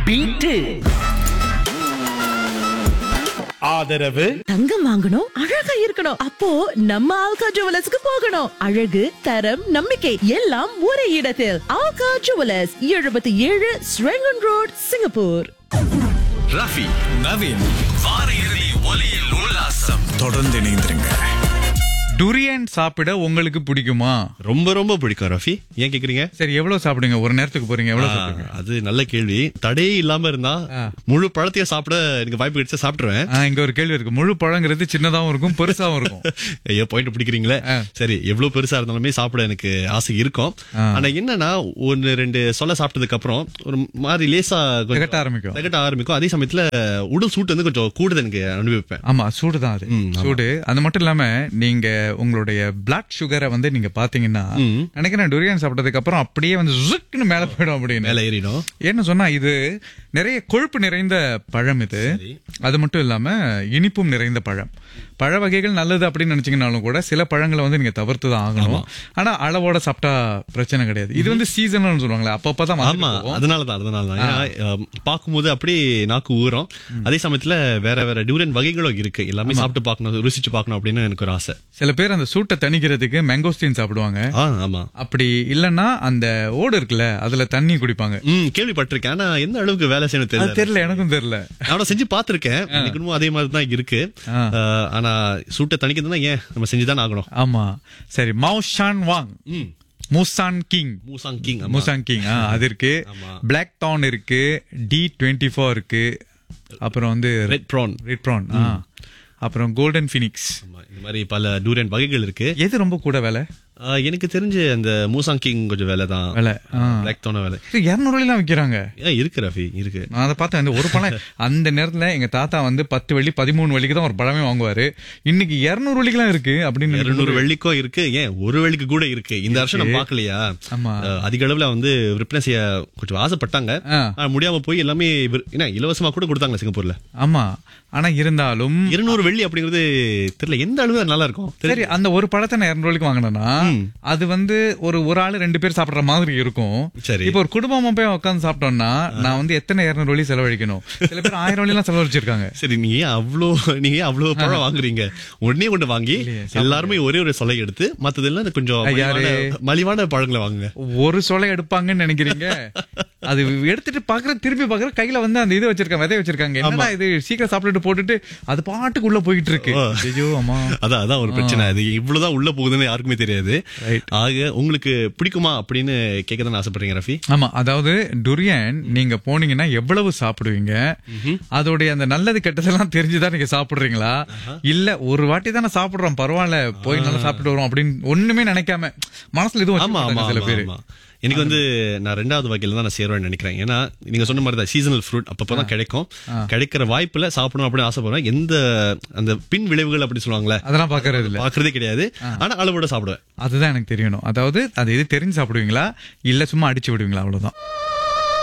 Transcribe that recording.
Beat ஆதரவு தங்கம் வாங்கணும் அழகா இருக்கணும் அப்போ நம்ம ஆல்கா ஜுவலர்ஸ்க்கு போகணும் அழகு தரம் நம்பிக்கை எல்லாம் ஒரே இடத்தில் ஆல்கா ஜுவலர்ஸ் எழுபத்தி ஏழு Serangoon road Singapore Rafi Naveen வார இறுதி ஒலியில் உல்லாசம் தொடர்ந்து இணைந்திருங்க டுரியன் சாப்பிட உங்களுக்கு பிடிக்குமா ரொம்ப ரொம்ப பிடிக்கும் ரஃபி ஏன் கேக்குறீங்க சரி எவ்வளவு சாப்பிடுங்க ஒரு நேரத்துக்கு போறீங்க எவ்வளவு ஆ, சாப்பிடுங்க அது நல்ல கேள்வி தடையே இல்லாம இருந்தா முழு பழத்தையும் சாப்பிட எனக்கு வாய்ப்பு கிடைச்சா சாப்பிட்டுருவேன் ஆ, இங்க ஒரு கேள்வி இருக்கு முழு பழங்கிறது சின்னதாவும் இருக்கும் பெருசாவும் இருக்கும் ஐயோ பாயிண்ட் பிடிக்கிறீங்களே சரி எவ்வளவு பெருசா இருந்தாலுமே சாப்பிட எனக்கு ஆசை இருக்கும் ஆனா என்னன்னா ஒன்னு ரெண்டு சொல்ல சாப்பிட்டதுக்கு அப்புறம் ஒரு மாதிரி லேசா கொஞ்சம் திகட்ட ஆரம்பிக்கும். திகட்ட ஆரம்பிக்கும் அதே சமயத்துல உடல் சூட்டு வந்து கொஞ்சம் கூடுதல் எனக்கு அனுபவிப்பேன் ஆமா சூடு தான் அது ம், ஆமா. சூடு அது மட்டும் இல்லாம நீங்க உங்களுடைய பிளட் சுகரை வந்து நீங்க பாத்தீங்கன்னா நினைக்கிறேன் டுரியன் சாப்பிட்டதுக்கு அப்புறம் அப்படியே வந்து ஜுக்குன்னு மேல போயிடும் அப்படின்னு மேல ஏறிடும் என்ன சொன்னா இது நிறைய கொழுப்பு நிறைந்த பழம் இது அது மட்டும் இல்லாம இனிப்பும் நிறைந்த பழம் பழ வகைகள் நல்லது அப்படின்னு நினைச்சீங்கனாலும் கூட சில பழங்களை வந்து நீங்க தவிர்த்து தான் ஆகணும் ஆனா அளவோட சாப்பிட்டா பிரச்சனை கிடையாது இது வந்து சீசன் சொல்லுவாங்களே அப்பப்பதான் ஆமா வந்துட்டு போகும். அதனாலதான் அதனாலதான் ஏன்னா அஹ், பார்க்கும்போது அப்படியே நாக்கு ஊறும் அதே சமயத்துல வேற வேற டியூரன் வகைகளும் இருக்கு எல்லாமே சாப்பிட்டு பார்க்கணும் ருசிச்சு பார்க்கணும் அப்படின்னு எனக்கு ஒரு ஆசை சில பேர் அந்த சூட்டை தணிக்கிறதுக்கு மேங்கோஸ்டீன் சாப்பிடுவாங்க ஆ ஆமா அப்படி இல்லன்னா அந்த ஓடு இருக்குல்ல அதுல தண்ணி குடிப்பாங்க ம் கேள்விப்பட்டிருக்கேன் ஆனா எந்த அளவுக்கு வேலை செய்யணும் அது தெரியல தெரியல எனக்கும் தெரியல நான் செஞ்சு பார்த்திருக்கேன் எனக்கு இன்னும் அதே மாதிரி தான் இருக்கு அஹ், ஆனா சூட்டை தணிக்கிறதுனா ஏன் நம்ம செஞ்சுதான் ஆகணும் ஆமா சரி மௌஷான் வாங் ம் Musang King Musang King Musang King ஆ, அது இருக்கு ஆமா. பிளாக் டவுன் இருக்கு டி டுவெண்ட்டி ஃபோர் இருக்கு அப்புறம் வந்து ரெட் ப்ரான் ரெட் ப்ரான் அப்புறம் கோல்டன் ஃபினிக்ஸ் இந்த மாதிரி பல டூரியன் வகைகள் இருக்கு எது ரொம்ப கூட விலை அஹ், எனக்கு தெரிஞ்சு அந்த மூசாங் கிங் கொஞ்சம் வேலை தான் விலை ஆ. பிளாக் தோன வேலை இரநூறுலாம் விற்கிறாங்க ஏன் இருக்கு ரஃபி இருக்கு நான் அதை பார்த்தேன் அந்த ஒரு பழம் அந்த நேரத்துல எங்க தாத்தா வந்து பத்து வெள்ளி பதிமூணு வெள்ளிக்கு தான் ஒரு பழமே வாங்குவாரு இன்னைக்கு இருநூறு வெள்ளிக்கெல்லாம் இருக்கு அப்படின்னு இருநூறு வெள்ளிக்கும் இருக்கு ஏன் ஒரு வெள்ளிக்கு கூட இருக்கு இந்த வருஷம் நம்ம பாக்கலையா ஆமா. அஹ், அதிக அளவுல வந்து விற்பனை செய்ய கொஞ்சம் ஆசைப்பட்டாங்க ஆ. ஆனா முடியாம போய் எல்லாமே விற்- என்ன இலவசமா கூட கொடுத்தாங்க சிங்கப்பூர்ல ஆமா ஆனா இருந்தாலும் இருநூறு வெள்ளி அப்படிங்கிறது தெரியல எந்த அளவு அது நல்லா இருக்கும் தெரியல. சரி அந்த ஒரு பழத்தை நான் இருநூறு ரூபாய்க்கு வாங்கினேன்னா அது வந்து ஒரு ஒரு ஆளு ரெண்டு பேர் சாப்பிடுற மாதிரி இருக்கும் சரி. இப்போ ஒரு குடும்பமா போய் உட்காந்து சாப்பிட்டோம்னா நான் வந்து எத்தனை இருநூறு வழி செலவழிக்கணும் சில பேர் ஆயிரம் வழி எல்லாம் செலவழிச்சிருக்காங்க சரி நீங்க ஏன் அவ்வளோ நீங்க ஏன் அவ்வளவு பழம் வாங்குறீங்க உடனே கொண்டு வாங்கி எல்லாருமே ஒரே ஒரு சொலை எடுத்து மத்ததெல்லாம் கொஞ்சம் யாரு? மலிவான- மலிவான பழங்களை வாங்குங்க ஒரு சொலை எடுப்பாங்கன்னு நினைக்கிறீங்க அது எடுத்துட்டு பாக்குற திருப்பி பாக்குற கையில வந்து அந்த இது வச்சிருக்காங்க விதை வச்சிருக்காங்க என்னடா இது சீக்கிரம் சாப்பிட்டுட்டு போட்டுட்டு அது பாட்டுக்கு உள்ள போயிட்டு இருக்கு ஐயோ அம்மா அதான் அதான் ஒரு பிரச்சனை அது இவ்வளவுதான் உள்ள போகுதுன்னு யாருக்குமே தெரியாது Right. ஆக உங்களுக்கு பிடிக்குமா அப்படின்னு கேட்க தான் ஆசைப்படுறீங்க ரஃபி ஆமா அதாவது டுரியன் நீங்க போனீங்கன்னா எவ்வளவு சாப்பிடுவீங்க அதோடைய அந்த நல்லது கெட்டதெல்லாம் தெரிஞ்சுதான் நீங்க சாப்பிடுறீங்களா இல்ல ஒரு வாட்டி தானே சாப்பிடுறோம் பரவாயில்ல போய் நல்லா சாப்பிட்டு வரோம் அப்படின்னு ஒண்ணுமே நினைக்காம மனசுல இதுவும் ஆமா ஆமா வச்சிருக்காங்க சில ஆமா, பேரு ஆமா எனக்கு வந்து நான் ரெண்டாவது வகையில தான் நான் சேருவேன்னு நினைக்கிறேன் ஏன்னா நீங்க சொன்ன மாதிரி தான் சீசனல் ஃப்ரூட் அப்பதான் கிடைக்கும் கிடைக்கிற வாய்ப்புல சாப்பிடணும் அப்படின்னு ஆசைப்படுவேன் எந்த அந்த பின் விளைவுகள் அப்படி சொல்லுவாங்களே அதெல்லாம் பாக்குறது இல்ல பாக்குறதே கிடையாது ஆனா அளவோட சாப்பிடுவேன் அதுதான் எனக்கு தெரியணும் அதாவது அது இது தெரிஞ்சு சாப்பிடுவீங்களா இல்ல சும்மா அடிச்சு விடுவீங்களா அவ்வளவுதான்